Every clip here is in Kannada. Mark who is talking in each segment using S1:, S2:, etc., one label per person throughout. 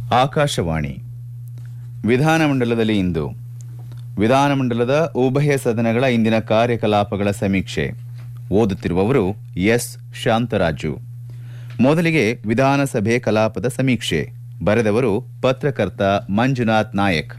S1: ಆಕಾಶವಾಣಿ ವಿಧಾನಮಂಡಲದಲ್ಲಿ ಇಂದು ವಿಧಾನಮಂಡಲದ ಉಭಯ ಸದನಗಳ ಇಂದಿನ ಕಾರ್ಯಕಲಾಪಗಳ ಸಮೀಕ್ಷೆ ಓದುತ್ತಿರುವವರು ಎಸ್ ಶಾಂತರಾಜು ಮೊದಲಿಗೆ ವಿಧಾನಸಭೆ ಕಲಾಪದ ಸಮೀಕ್ಷೆ ಬರೆದವರು ಪತ್ರಕರ್ತ ಮಂಜುನಾಥ್ ನಾಯಕ್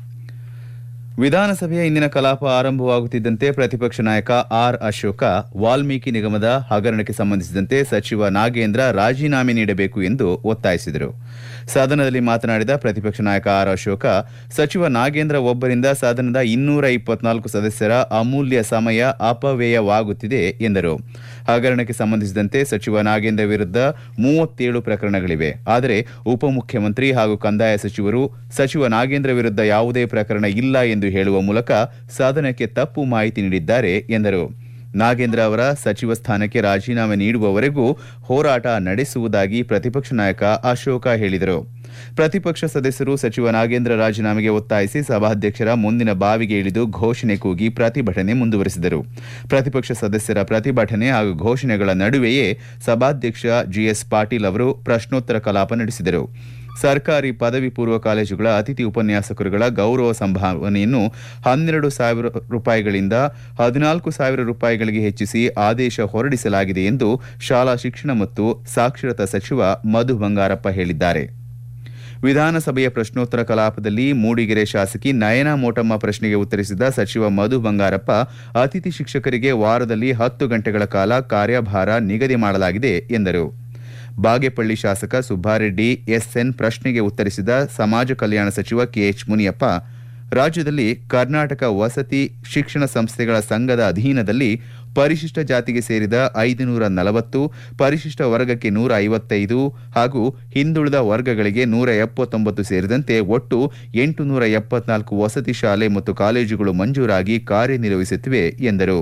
S1: ವಿಧಾನಸಭೆಯ ಇಂದಿನ ಕಲಾಪ ಆರಂಭವಾಗುತ್ತಿದ್ದಂತೆ ಪ್ರತಿಪಕ್ಷ ನಾಯಕ ಆರ್ ಅಶೋಕ ವಾಲ್ಮೀಕಿ ನಿಗಮದ ಹಗರಣಕ್ಕೆ ಸಂಬಂಧಿಸಿದಂತೆ ಸಚಿವ ನಾಗೇಂದ್ರ ರಾಜೀನಾಮೆ ನೀಡಬೇಕು ಎಂದು ಒತ್ತಾಯಿಸಿದರು ಸದನದಲ್ಲಿ ಮಾತನಾಡಿದ ಪ್ರತಿಪಕ್ಷ ನಾಯಕ ಆರ್ ಅಶೋಕ ಸಚಿವ ನಾಗೇಂದ್ರ ಒಬ್ಬರಿಂದ ಸದನದ ಇನ್ನೂರ ಇಪ್ಪತ್ನಾಲ್ಕು ಸದಸ್ಯರ ಅಮೂಲ್ಯ ಸಮಯ ಅಪವ್ಯಯವಾಗುತ್ತಿದೆ ಎಂದರು ಹಗರಣಕ್ಕೆ ಸಂಬಂಧಿಸಿದಂತೆ ಸಚಿವ ನಾಗೇಂದ್ರ ವಿರುದ್ಧ ಮೂವತ್ತೇಳು ಪ್ರಕರಣಗಳಿವೆ ಆದರೆ ಉಪಮುಖ್ಯಮಂತ್ರಿ ಹಾಗೂ ಕಂದಾಯ ಸಚಿವರು ಸಚಿವ ನಾಗೇಂದ್ರ ವಿರುದ್ಧ ಯಾವುದೇ ಪ್ರಕರಣ ಇಲ್ಲ ಎಂದು ಹೇಳುವ ಮೂಲಕ ಸದನಕ್ಕೆ ತಪ್ಪು ಮಾಹಿತಿ ನೀಡಿದ್ದಾರೆ ಎಂದರು ನಾಗೇಂದ್ರ ಅವರ ಸಚಿವ ಸ್ಥಾನಕ್ಕೆ ರಾಜೀನಾಮೆ ನೀಡುವವರೆಗೂ ಹೋರಾಟ ನಡೆಸುವುದಾಗಿ ಪ್ರತಿಪಕ್ಷ ನಾಯಕ ಅಶೋಕ ಹೇಳಿದರು ಪ್ರತಿಪಕ್ಷ ಸದಸ್ಯರು ಸಚಿವ ನಾಗೇಂದ್ರ ರಾಜೀನಾಮೆಗೆ ಒತ್ತಾಯಿಸಿ ಸಭಾಧ್ಯಕ್ಷರ ಮುಂದಿನ ಬಾವಿಗೆ ಇಳಿದು ಘೋಷಣೆ ಕೂಗಿ ಪ್ರತಿಭಟನೆ ಮುಂದುವರೆಸಿದರು ಪ್ರತಿಪಕ್ಷ ಸದಸ್ಯರ ಪ್ರತಿಭಟನೆ ಹಾಗೂ ಘೋಷಣೆಗಳ ನಡುವೆಯೇ ಸಭಾಧ್ಯಕ್ಷ ಜಿಎಸ್ ಪಾಟೀಲ್ ಅವರು ಪ್ರಶ್ನೋತ್ತರ ಕಲಾಪ ನಡೆಸಿದರು ಸರ್ಕಾರಿ ಪದವಿ ಪೂರ್ವ ಕಾಲೇಜುಗಳ ಅತಿಥಿ ಉಪನ್ಯಾಸಕರುಗಳ ಗೌರವ ಸಂಭಾವನೆಯನ್ನು ಹನ್ನೆರಡು ಸಾವಿರ ರೂಪಾಯಿಗಳಿಂದ ಹದಿನಾಲ್ಕು ಸಾವಿರ ರೂಪಾಯಿಗಳಿಗೆ ಹೆಚ್ಚಿಸಿ ಆದೇಶ ಹೊರಡಿಸಲಾಗಿದೆ ಎಂದು ಶಾಲಾ ಶಿಕ್ಷಣ ಮತ್ತು ಸಾಕ್ಷರತಾ ಸಚಿವ ಮಧು ಬಂಗಾರಪ್ಪ ಹೇಳಿದ್ದಾರೆ ವಿಧಾನಸಭೆಯ ಪ್ರಶ್ನೋತ್ತರ ಕಲಾಪದಲ್ಲಿ ಮೂಡಿಗೆರೆ ಶಾಸಕಿ ನಯನಾ ಮೋಟಮ್ಮ ಪ್ರಶ್ನೆಗೆ ಉತ್ತರಿಸಿದ ಸಚಿವ ಮಧು ಬಂಗಾರಪ್ಪ ಅತಿಥಿ ಶಿಕ್ಷಕರಿಗೆ ವಾರದಲ್ಲಿ ಹತ್ತು ಗಂಟೆಗಳ ಕಾಲ ಕಾರ್ಯಭಾರ ನಿಗದಿ ಮಾಡಲಾಗಿದೆ ಎಂದರು ಬಾಗೇಪಳ್ಳಿ ಶಾಸಕ ಸುಬ್ಬಾರೆಡ್ಡಿ ಎಸ್ಎನ್ ಪ್ರಶ್ನೆಗೆ ಉತ್ತರಿಸಿದ ಸಮಾಜ ಕಲ್ಯಾಣ ಸಚಿವ ಕೆಎಚ್ ಮುನಿಯಪ್ಪ ರಾಜ್ಯದಲ್ಲಿ ಕರ್ನಾಟಕ ವಸತಿ ಶಿಕ್ಷಣ ಸಂಸ್ಥೆಗಳ ಸಂಘದ ಅಧೀನದಲ್ಲಿ ಪರಿಶಿಷ್ಟ ಜಾತಿಗೆ ಸೇರಿದ ಐದುನೂರ ನಲವತ್ತು ಪರಿಶಿಷ್ಟ ವರ್ಗಕ್ಕೆ ನೂರ ಐವತ್ತೈದು ಹಾಗೂ ಹಿಂದುಳಿದ ವರ್ಗಗಳಿಗೆ ನೂರ ಎಪ್ಪತ್ತೊಂಬತ್ತು ಸೇರಿದಂತೆ ಒಟ್ಟು ಎಂಟುನೂರ ಎಪ್ಪತ್ನಾಲ್ಕು ವಸತಿ ಶಾಲೆ ಮತ್ತು ಕಾಲೇಜುಗಳು ಮಂಜೂರಾಗಿ ಕಾರ್ಯನಿರ್ವಹಿಸುತ್ತಿವೆ ಎಂದರು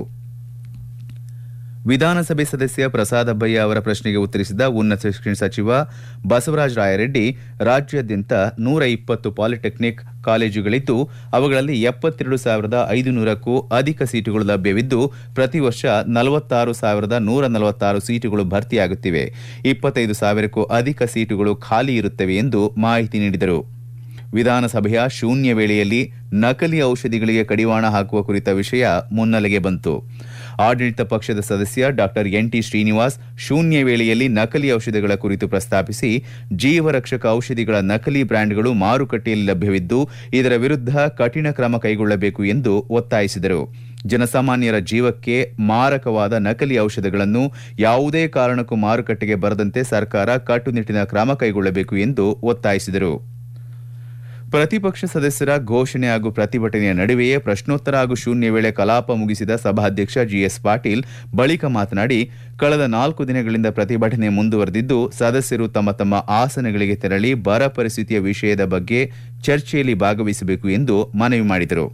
S1: ವಿಧಾನಸಭೆ ಸದಸ್ಯ ಪ್ರಸಾದ್ ಅಬ್ಬಯ್ಯ ಅವರ ಪ್ರಶ್ನೆಗೆ ಉತ್ತರಿಸಿದ ಉನ್ನತ ಶಿಕ್ಷಣ ಸಚಿವ ಬಸವರಾಜ ರಾಯರೆಡ್ಡಿ ರಾಜ್ಯಾದ್ಯಂತ ನೂರ ಇಪ್ಪತ್ತು ಪಾಲಿಟೆಕ್ನಿಕ್ ಕಾಲೇಜುಗಳಿದ್ದು ಅವುಗಳಲ್ಲಿ ಎಪ್ಪತ್ತೆರಡು ಸಾವಿರದ ಐದುನೂರಕ್ಕೂ ಅಧಿಕ ಸೀಟುಗಳು ಲಭ್ಯವಿದ್ದು ಪ್ರತಿ ವರ್ಷ ನಲವತ್ತಾರು ಸಾವಿರದ ನೂರ ನಲವತ್ತಾರು ಸೀಟುಗಳು ಭರ್ತಿಯಾಗುತ್ತಿವೆ ಇಪ್ಪತ್ತೈದು ಸಾವಿರಕ್ಕೂ ಅಧಿಕ ಸೀಟುಗಳು ಖಾಲಿ ಇರುತ್ತವೆ ಎಂದು ಮಾಹಿತಿ ನೀಡಿದರು ವಿಧಾನಸಭೆಯ ಶೂನ್ಯ ವೇಳೆಯಲ್ಲಿ ನಕಲಿ ಔಷಧಿಗಳಿಗೆ ಕಡಿವಾಣ ಹಾಕುವ ಕುರಿತ ವಿಷಯ ಮುನ್ನೆಲೆಗೆ ಬಂತು ಆಡಳಿತ ಪಕ್ಷದ ಸದಸ್ಯ ಡಾ ಎನ್ ಟಿ ಶ್ರೀನಿವಾಸ್ ಶೂನ್ಯ ವೇಳೆಯಲ್ಲಿ ನಕಲಿ ಔಷಧಿಗಳ ಕುರಿತು ಪ್ರಸ್ತಾಪಿಸಿ ಜೀವರಕ್ಷಕ ಔಷಧಿಗಳ ನಕಲಿ ಬ್ರ್ಯಾಂಡ್ಗಳು ಮಾರುಕಟ್ಟೆಯಲ್ಲಿ ಲಭ್ಯವಿದ್ದು ಇದರ ವಿರುದ್ಧ ಕಠಿಣ ಕ್ರಮ ಕೈಗೊಳ್ಳಬೇಕು ಎಂದು ಒತ್ತಾಯಿಸಿದರು ಜನಸಾಮಾನ್ಯರ ಜೀವಕ್ಕೆ ಮಾರಕವಾದ ನಕಲಿ ಔಷಧಗಳನ್ನು ಯಾವುದೇ ಕಾರಣಕ್ಕೂ ಮಾರುಕಟ್ಟೆಗೆ ಬರದಂತೆ ಸರ್ಕಾರ ಕಟ್ಟುನಿಟ್ಟಿನ ಕ್ರಮ ಕೈಗೊಳ್ಳಬೇಕು ಎಂದು ಒತ್ತಾಯಿಸಿದರು ಪ್ರತಿಪಕ್ಷ ಸದಸ್ಯರ ಘೋಷಣೆ ಹಾಗೂ ಪ್ರತಿಭಟನೆಯ ನಡುವೆಯೇ ಪ್ರಶ್ನೋತ್ತರ ಹಾಗೂ ಶೂನ್ಯ ವೇಳೆ ಕಲಾಪ ಮುಗಿಸಿದ ಸಭಾಧ್ಯಕ್ಷ ಜಿಎಸ್ ಪಾಟೀಲ್ ಬಳಿಕ ಮಾತನಾಡಿ ಕಳೆದ ನಾಲ್ಕು ದಿನಗಳಿಂದ ಪ್ರತಿಭಟನೆ ಮುಂದುವರೆದಿದ್ದು ಸದಸ್ಯರು ತಮ್ಮ ತಮ್ಮ ಆಸನಗಳಿಗೆ ತೆರಳಿ ಬರ ಪರಿಸ್ಥಿತಿಯ ವಿಷಯದ ಬಗ್ಗೆ ಚರ್ಚೆಯಲ್ಲಿ ಭಾಗವಹಿಸಬೇಕು ಎಂದು ಮನವಿ ಮಾಡಿದರು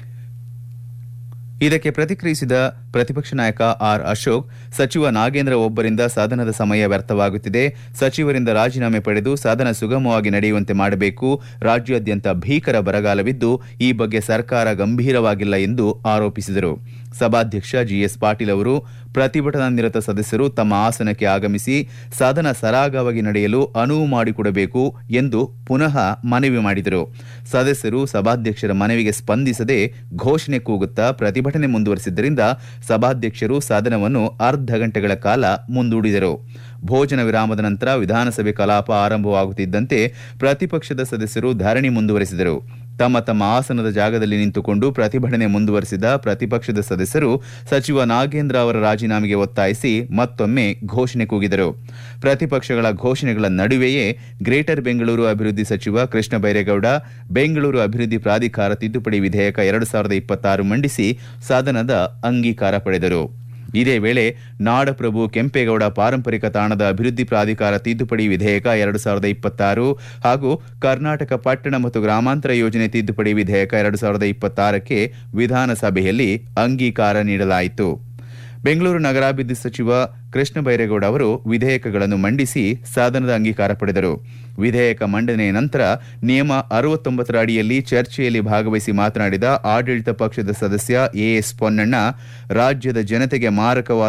S1: ಇದಕ್ಕೆ ಪ್ರತಿಕ್ರಿಯಿಸಿದ ಪ್ರತಿಪಕ್ಷ ನಾಯಕ ಆರ್ ಅಶೋಕ್ ಸಚಿವ ನಾಗೇಂದ್ರ ಒಬ್ಬರಿಂದ ಸದನದ ಸಮಯ ವ್ಯರ್ಥವಾಗುತ್ತಿದೆ ಸಚಿವರಿಂದ ರಾಜೀನಾಮೆ ಪಡೆದು ಸದನ ಸುಗಮವಾಗಿ ನಡೆಯುವಂತೆ ಮಾಡಬೇಕು ರಾಜ್ಯಾದ್ಯಂತ ಭೀಕರ ಬರಗಾಲವಿದ್ದು ಈ ಬಗ್ಗೆ ಸರ್ಕಾರ ಗಂಭೀರವಾಗಿಲ್ಲ ಎಂದು ಆರೋಪಿಸಿದರು ಸಭಾಧ್ಯಕ್ಷ ಜಿಎಸ್ ಪಾಟೀಲ್ ಅವರು ಪ್ರತಿಭಟನಾ ನಿರತ ಸದಸ್ಯರು ತಮ್ಮ ಆಸನಕ್ಕೆ ಆಗಮಿಸಿ ಸದನ ಸರಾಗವಾಗಿ ನಡೆಯಲು ಅನುವು ಮಾಡಿಕೊಡಬೇಕು ಎಂದು ಪುನಃ ಮನವಿ ಮಾಡಿದರು ಸದಸ್ಯರು ಸಭಾಧ್ಯಕ್ಷರ ಮನವಿಗೆ ಸ್ಪಂದಿಸದೆ ಘೋಷಣೆ ಕೂಗುತ್ತಾ ಪ್ರತಿಭಟನೆ ಮುಂದುವರೆಸಿದ್ದರಿಂದ ಸಭಾಧ್ಯಕ್ಷರು ಸದನವನ್ನು ಅರ್ಧ ಗಂಟೆಗಳ ಕಾಲ ಮುಂದೂಡಿದರು ಭೋಜನ ವಿರಾಮದ ನಂತರ ವಿಧಾನಸಭೆ ಕಲಾಪ ಆರಂಭವಾಗುತ್ತಿದ್ದಂತೆ ಪ್ರತಿಪಕ್ಷದ ಸದಸ್ಯರು ಧರಣಿ ಮುಂದುವರೆಸಿದರು ತಮ್ಮ ತಮ್ಮ ಆಸನದ ಜಾಗದಲ್ಲಿ ನಿಂತುಕೊಂಡು ಪ್ರತಿಭಟನೆ ಮುಂದುವರೆಸಿದ ಪ್ರತಿಪಕ್ಷದ ಸದಸ್ಯರು ಸಚಿವ ನಾಗೇಂದ್ರ ಅವರ ರಾಜೀನಾಮೆಗೆ ಒತ್ತಾಯಿಸಿ ಮತ್ತೊಮ್ಮೆ ಘೋಷಣೆ ಕೂಗಿದರು ಪ್ರತಿಪಕ್ಷಗಳ ಘೋಷಣೆಗಳ ನಡುವೆಯೇ ಗ್ರೇಟರ್ ಬೆಂಗಳೂರು ಅಭಿವೃದ್ಧಿ ಸಚಿವ ಕೃಷ್ಣ ಬೈರೇಗೌಡ ಬೆಂಗಳೂರು ಅಭಿವೃದ್ಧಿ ಪ್ರಾಧಿಕಾರ ತಿದ್ದುಪಡಿ ವಿಧೇಯಕ ಎರಡು ಸಾವಿರದ ಇಪ್ಪತ್ತಾರು ಮಂಡಿಸಿ ಸದನದ ಅಂಗೀಕಾರ ಪಡೆದರು ಇದೇ ವೇಳೆ ನಾಡಪ್ರಭು ಕೆಂಪೇಗೌಡ ಪಾರಂಪರಿಕ ತಾಣದ ಅಭಿವೃದ್ಧಿ ಪ್ರಾಧಿಕಾರ ತಿದ್ದುಪಡಿ ವಿಧೇಯಕ ಎರಡು ಸಾವಿರದ ಇಪ್ಪತ್ತಾರು ಹಾಗೂ ಕರ್ನಾಟಕ ಪಟ್ಟಣ ಮತ್ತು ಗ್ರಾಮಾಂತರ ಯೋಜನೆ ತಿದ್ದುಪಡಿ ವಿಧೇಯಕ ಎರಡು ಸಾವಿರದ ಇಪ್ಪತ್ತಾರಕ್ಕೆ ವಿಧಾನಸಭೆಯಲ್ಲಿ ಅಂಗೀಕಾರ ನೀಡಲಾಯಿತು ಬೆಂಗಳೂರು ನಗರಾಭಿವೃದ್ಧಿ ಸಚಿವ ಕೃಷ್ಣ ಬೈರೇಗೌಡ ಅವರು ವಿಧೇಯಕಗಳನ್ನು ಮಂಡಿಸಿ ಸದನದ ಅಂಗೀಕಾರ ಪಡೆದರು ವಿಧೇಯಕ ಮಂಡನೆಯ ನಂತರ ನಿಯಮ ಅರವತ್ತೊಂಬತ್ತರ ಅಡಿಯಲ್ಲಿ ಚರ್ಚೆಯಲ್ಲಿ ಭಾಗವಹಿಸಿ ಮಾತನಾಡಿದ ಆಡಳಿತ ಪಕ್ಷದ ಸದಸ್ಯ ಎಎಸ್ ಪೊನ್ನಣ್ಣ ರಾಜ್ಯದ ಜನತೆಗೆ ಮಾರಕವಾದ